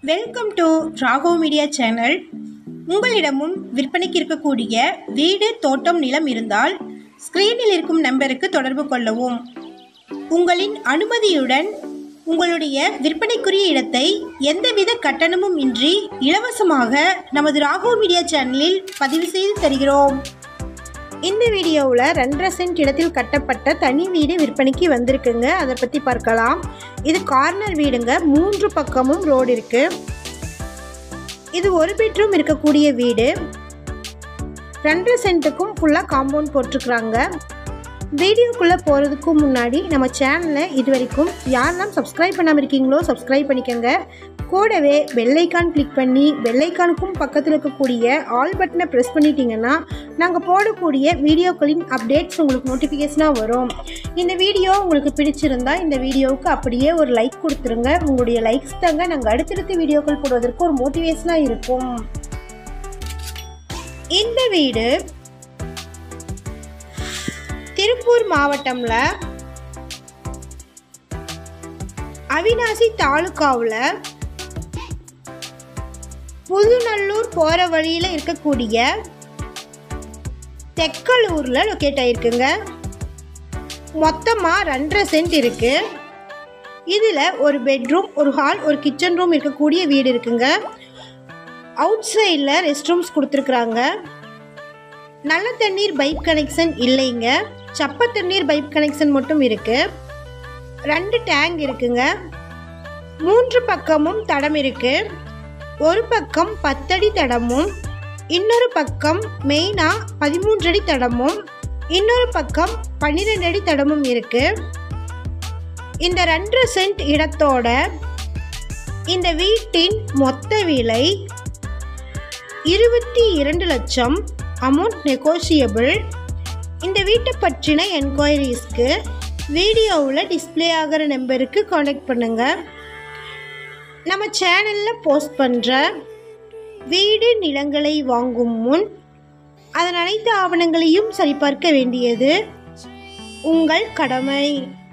welcome to Rago media channel உங்களிடமும் விற்பனைக்கு இருக்கக்கூடிய வீடு தோட்டம் நிலம் இருந்தால் ஸ்க்ரீனில் இருக்கும் நம்பருக்கு தொடர்பு கொள்ளவும் உங்களின் அனுமதியுடன் உங்களுடைய விற்பனைக்குரிய இடத்தை எந்தவித கட்டணமும் இன்றி இலவசமாக நமது ராகோ மீடியா சேனலில் பதிவு செய்து தருகிறோம் இந்த வீடியோவில் ரெண்டரை சென்ட் இடத்தில் கட்டப்பட்ட தனி வீடு விற்பனைக்கு வந்திருக்குங்க அதை பற்றி பார்க்கலாம் இது கார்னர் வீடுங்க மூன்று பக்கமும் ரோடு இருக்கு இது ஒரு பெட்ரூம் இருக்கக்கூடிய வீடு ரெண்டரை சென்ட்டுக்கும் ஃபுல்லாக காம்பவுண்ட் போட்டிருக்குறாங்க வீடியோக்குள்ளே போகிறதுக்கு முன்னாடி நம்ம சேனலை இது வரைக்கும் யாரெல்லாம் சப்ஸ்கிரைப் பண்ணாமல் இருக்கீங்களோ சப்ஸ்கிரைப் பண்ணிக்கோங்க கூடவே பெல்லைக்கான் கிளிக் பண்ணி பெல்லைக்கானுக்கும் பக்கத்தில் இருக்கக்கூடிய ஆல் பட்டனை ப்ரெஸ் பண்ணிட்டீங்கன்னா நாங்கள் போடக்கூடிய வீடியோக்களின் அப்டேட்ஸ் உங்களுக்கு நோட்டிஃபிகேஷனாக வரும் இந்த வீடியோ உங்களுக்கு பிடிச்சிருந்தா இந்த வீடியோவுக்கு அப்படியே ஒரு லைக் கொடுத்துருங்க உங்களுடைய லைக்ஸ் தாங்க நாங்கள் அடுத்தடுத்த வீடியோக்கள் போடுவதற்கு ஒரு மோட்டிவேஷனாக இருக்கும் இந்த வீடு திருப்பூர் மாவட்டம்ல அவினாசி தாலுகாவில் புதுநல்லூர் போகிற வழியில் இருக்கக்கூடிய தெக்கலூரில் லொக்கேட் ஆகிருக்குங்க மொத்தமாக ரெண்டரை சென்ட் இருக்குது இதில் ஒரு பெட்ரூம் ஒரு ஹால் ஒரு கிச்சன் ரூம் இருக்கக்கூடிய வீடு இருக்குங்க அவுட் சைடில் ரெஸ்ட் ரூம்ஸ் கொடுத்துருக்குறாங்க நல்ல தண்ணீர் பைப் கனெக்ஷன் இல்லைங்க சப்ப தண்ணீர் பைப் கனெக்ஷன் மட்டும் இருக்குது ரெண்டு டேங்க் இருக்குங்க மூன்று பக்கமும் தடம் இருக்குது ஒரு பக்கம் பத்தடி தடமும் இன்னொரு பக்கம் மெயினாக பதிமூன்று அடி தடமும் இன்னொரு பக்கம் பன்னிரெண்டு அடி தடமும் இருக்கு இந்த ரெண்டு சென்ட் இடத்தோட இந்த வீட்டின் மொத்த விலை இருபத்தி இரண்டு லட்சம் அமௌண்ட் நெகோஷியபிள் இந்த வீட்டை பற்றின என்கொயரிஸ்க்கு வீடியோவில் டிஸ்ப்ளே ஆகிற நம்பருக்கு காண்டாக்ட் பண்ணுங்கள் நம்ம சேனலில் போஸ்ட் பண்ணுற வீடு நிலங்களை வாங்கும் முன் அதன் அனைத்து ஆவணங்களையும் சரிபார்க்க வேண்டியது உங்கள் கடமை